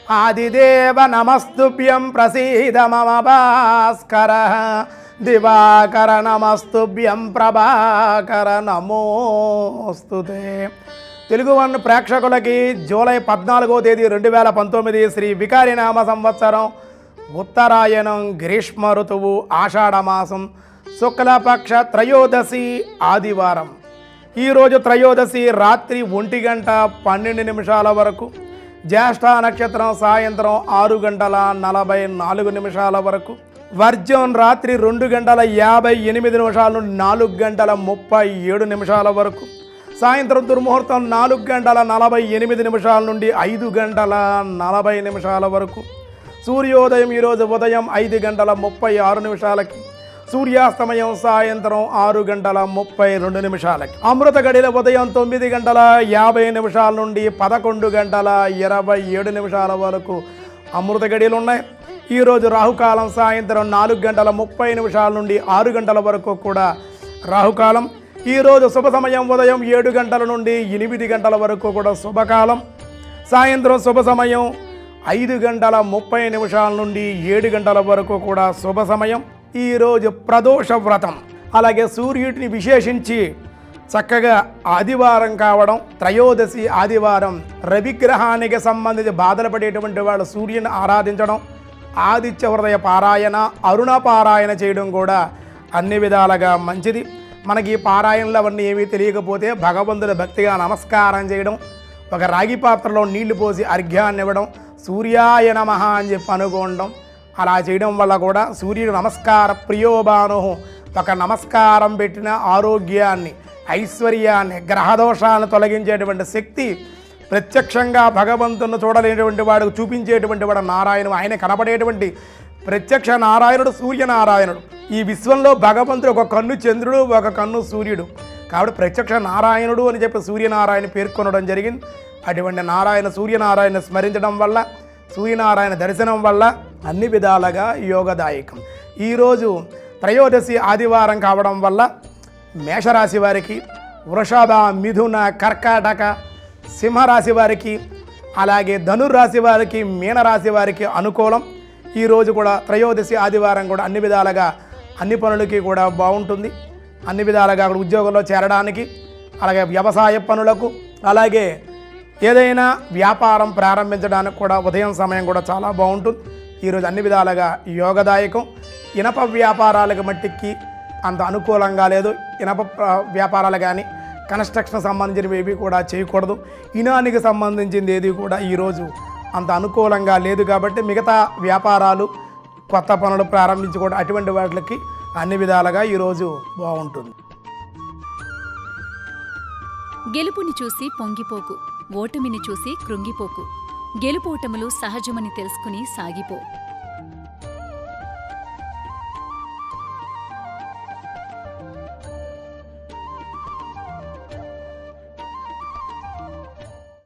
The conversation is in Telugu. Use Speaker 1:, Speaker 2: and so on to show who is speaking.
Speaker 1: ఆదిదేవ నమస్తుభ్యం ప్రసీద మమ భాస్కర దివాకర నమస్తుభ్యం ప్రభాకర నమోస్తుతే తెలుగు వన్ ప్రేక్షకులకి జూలై పద్నాలుగో తేదీ రెండు వేల పంతొమ్మిది శ్రీ వికారినామ సంవత్సరం ఉత్తరాయణం గ్రీష్మ ఋతువు ఆషాఢమాసం శుక్లపక్ష త్రయోదశి ఆదివారం ఈరోజు త్రయోదశి రాత్రి ఒంటి గంట పన్నెండు నిమిషాల వరకు జ్యేష్ఠ నక్షత్రం సాయంత్రం ఆరు గంటల నలభై నాలుగు నిమిషాల వరకు వర్జం రాత్రి రెండు గంటల యాభై ఎనిమిది నిమిషాల నుండి నాలుగు గంటల ముప్పై ఏడు నిమిషాల వరకు సాయంత్రం దుర్ముహూర్తం నాలుగు గంటల నలభై ఎనిమిది నిమిషాల నుండి ఐదు గంటల నలభై నిమిషాల వరకు సూర్యోదయం ఈరోజు ఉదయం ఐదు గంటల ముప్పై ఆరు నిమిషాలకి సూర్యాస్తమయం సాయంత్రం ఆరు గంటల ముప్పై రెండు నిమిషాలకి అమృత గడిల ఉదయం తొమ్మిది గంటల యాభై నిమిషాల నుండి పదకొండు గంటల ఇరవై ఏడు నిమిషాల వరకు అమృత గడియలు ఉన్నాయి ఈరోజు రాహుకాలం సాయంత్రం నాలుగు గంటల ముప్పై నిమిషాల నుండి ఆరు గంటల వరకు కూడా రాహుకాలం ఈరోజు శుభ సమయం ఉదయం ఏడు గంటల నుండి ఎనిమిది గంటల వరకు కూడా శుభకాలం సాయంత్రం శుభ సమయం ఐదు గంటల ముప్పై నిమిషాల నుండి ఏడు గంటల వరకు కూడా శుభ సమయం ఈరోజు ప్రదోష వ్రతం అలాగే సూర్యుడిని విశేషించి చక్కగా ఆదివారం కావడం త్రయోదశి ఆదివారం రవిగ్రహానికి సంబంధించి బాధలు పడేటువంటి వాళ్ళు సూర్యుని ఆరాధించడం ఆదిత్య హృదయ పారాయణ అరుణ పారాయణ చేయడం కూడా అన్ని విధాలుగా మంచిది మనకి ఈ పారాయణలు అవన్నీ ఏమీ తెలియకపోతే భగవంతుడి భక్తిగా నమస్కారం చేయడం ఒక రాగి పాత్రలో నీళ్లు పోసి అర్ఘ్యాన్ని ఇవ్వడం సూర్యాయ నమ అని చెప్పి అనుకోవడం అలా చేయడం వల్ల కూడా సూర్యుడు నమస్కార ప్రియోబాను ఒక నమస్కారం పెట్టిన ఆరోగ్యాన్ని ఐశ్వర్యాన్ని గ్రహదోషాలను తొలగించేటువంటి శక్తి ప్రత్యక్షంగా భగవంతుని చూడలేనటువంటి వాడు చూపించేటువంటి వాడు నారాయణుడు ఆయన కనపడేటువంటి ప్రత్యక్ష నారాయణుడు సూర్యనారాయణుడు ఈ విశ్వంలో భగవంతుడు ఒక కన్ను చంద్రుడు ఒక కన్ను సూర్యుడు కాబట్టి ప్రత్యక్ష నారాయణుడు అని చెప్పి సూర్యనారాయణ పేర్కొనడం జరిగింది అటువంటి నారాయణ సూర్యనారాయణ స్మరించడం వల్ల సూర్యనారాయణ దర్శనం వల్ల అన్ని విధాలుగా యోగదాయకం ఈరోజు త్రయోదశి ఆదివారం కావడం వల్ల మేషరాశి వారికి వృషభ మిథున కర్కాటక సింహరాశి వారికి అలాగే ధనుర్రాశి వారికి మీనరాశి వారికి అనుకూలం ఈరోజు కూడా త్రయోదశి ఆదివారం కూడా అన్ని విధాలుగా అన్ని పనులకి కూడా బాగుంటుంది అన్ని విధాలుగా కూడా ఉద్యోగంలో చేరడానికి అలాగే వ్యవసాయ పనులకు అలాగే ఏదైనా వ్యాపారం ప్రారంభించడానికి కూడా ఉదయం సమయం కూడా చాలా బాగుంటుంది ఈరోజు అన్ని విధాలుగా యోగదాయకం ఇనప వ్యాపారాలకు మట్టికి అంత అనుకూలంగా లేదు ఇనప ప్ర- వ్యాపారాలు కానీ కన్స్ట్రక్షన్ సంబంధించినవి ఏవి కూడా చేయకూడదు ఇనానికి సంబంధించింది ఏది కూడా ఈరోజు అంత అనుకూలంగా లేదు కాబట్టి మిగతా వ్యాపారాలు కొత్త పనులు ప్రారంభించుకోవడం అటువంటి వాటికి అన్ని విధాలుగా ఈరోజు బాగుంటుంది
Speaker 2: గెలుపుని చూసి పొంగిపోకు ఓటమిని చూసి కృంగిపోకు గెలుపోటములు సహజమని తెలుసుకుని సాగిపో